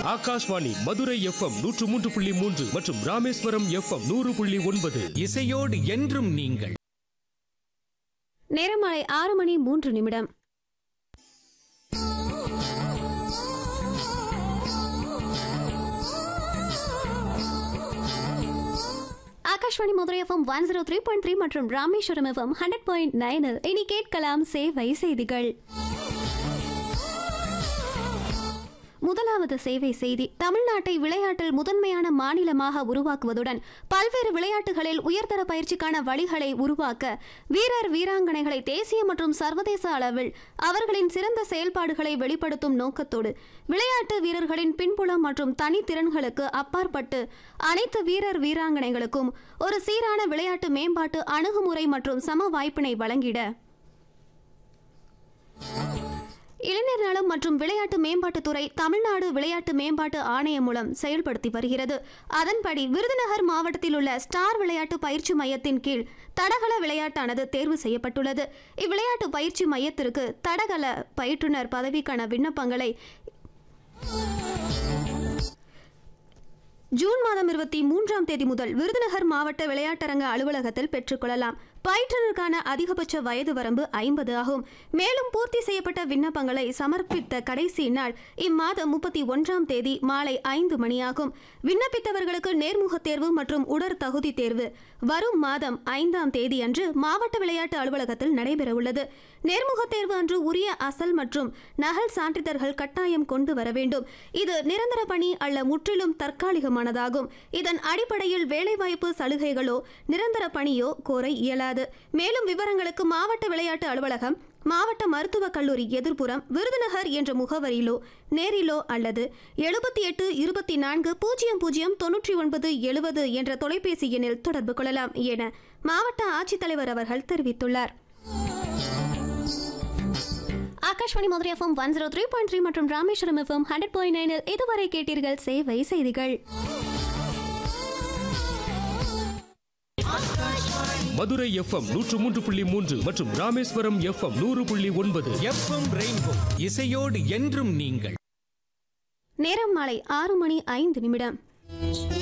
Akashvani Madurai FM நூற்று மூன்று புள்ளி மூன்று மற்றும் ராமேஸ்வரம் எஃப்எம் நூறு புள்ளி ஒன்பது இசையோடு என்றும் நீங்கள் நேரம் மாலை ஆறு மணி மூன்று நிமிடம் Akashvani Madurai FM one zero three point three மற்றும் ராமேஸ்வரம் எஃப்எம் ஹண்ட்ரட் பாயிண்ட் நைனில் இனி கேட்கலாம் சேவை செய்திகள் முதலாவது சேவை செய்தி தமிழ்நாட்டை விளையாட்டில் முதன்மையான மாநிலமாக உருவாக்குவதுடன் பல்வேறு விளையாட்டுகளில் உயர்தர பயிற்சிக்கான வழிகளை உருவாக்க வீரர் வீராங்கனைகளை தேசிய மற்றும் சர்வதேச அளவில் அவர்களின் சிறந்த செயல்பாடுகளை வெளிப்படுத்தும் நோக்கத்தோடு விளையாட்டு வீரர்களின் பின்புலம் மற்றும் தனித்திறன்களுக்கு அப்பாற்பட்டு அனைத்து வீரர் வீராங்கனைகளுக்கும் ஒரு சீரான விளையாட்டு மேம்பாட்டு அணுகுமுறை மற்றும் சம வாய்ப்பினை வழங்கிட இளைஞர் நலம் மற்றும் விளையாட்டு மேம்பாட்டுத்துறை தமிழ்நாடு விளையாட்டு மேம்பாட்டு ஆணையம் மூலம் செயல்படுத்தி வருகிறது அதன்படி விருதுநகர் மாவட்டத்தில் உள்ள ஸ்டார் விளையாட்டு பயிற்சி மையத்தின் கீழ் தடகள விளையாட்டானது தேர்வு செய்யப்பட்டுள்ளது இவ்விளையாட்டு பயிற்சி மையத்திற்கு தடகள பயிற்றுனர் பதவிக்கான விண்ணப்பங்களை ஜூன் மாதம் இருபத்தி மூன்றாம் தேதி முதல் விருதுநகர் மாவட்ட விளையாட்டரங்க அலுவலகத்தில் பெற்றுக்கொள்ளலாம் பயிற்றுனருக்கான அதிகபட்ச வயது வரம்பு ஐம்பது ஆகும் மேலும் பூர்த்தி செய்யப்பட்ட விண்ணப்பங்களை சமர்ப்பித்த கடைசி நாள் இம்மாதம் முப்பத்தி ஒன்றாம் தேதி மாலை ஐந்து மணியாகும் விண்ணப்பித்தவர்களுக்கு நேர்முகத் தேர்வு மற்றும் உடற் தகுதி தேர்வு வரும் மாதம் ஐந்தாம் தேதி அன்று மாவட்ட விளையாட்டு அலுவலகத்தில் நடைபெறவுள்ளது நேர்முகத் தேர்வு அன்று உரிய அசல் மற்றும் நகல் சான்றிதழ்கள் கட்டாயம் கொண்டு வர வேண்டும் இது நிரந்தர பணி அல்ல முற்றிலும் தற்காலிகமானதாகும் இதன் அடிப்படையில் வேலைவாய்ப்பு சலுகைகளோ நிரந்தர பணியோ கோர இயலாது மேலும் விவரங்களுக்கு மாவட்ட விளையாட்டு அலுவலகம் மாவட்ட மருத்துவக் கல்லூரி எதிர்ப்புறம் விருதுநகர் என்ற முகவரியிலோ நேரிலோ அல்லது எழுபத்தி எட்டு இருபத்தி நான்கு பூஜ்ஜியம் பூஜ்ஜியம் தொன்னூற்றி ஒன்பது எழுபது என்ற தொலைபேசி எண்ணில் தொடர்பு கொள்ளலாம் என மாவட்ட ஆட்சித்தலைவர் அவர்கள் தெரிவித்துள்ளார் Akashvani Madurai FM one zero three point three மற்றும் ராமேஸ்வரம் எஃப்எம் ஹண்ட்ரட் பாயிண்ட் நைனில் இதுவரை கேட்டீர்கள் சேவை செய்திகள் மதுரை எஃப்எம் நூற்று மூன்று புள்ளி மூன்று மற்றும் ராமேஸ்வரம் எஃப்எம் நூறு புள்ளி ஒன்பது எஃப்எம் ரெயின்போ இசையோடு என்றும் நீங்கள் நேரம் மாலை ஆறு மணி ஐந்து நிமிடம்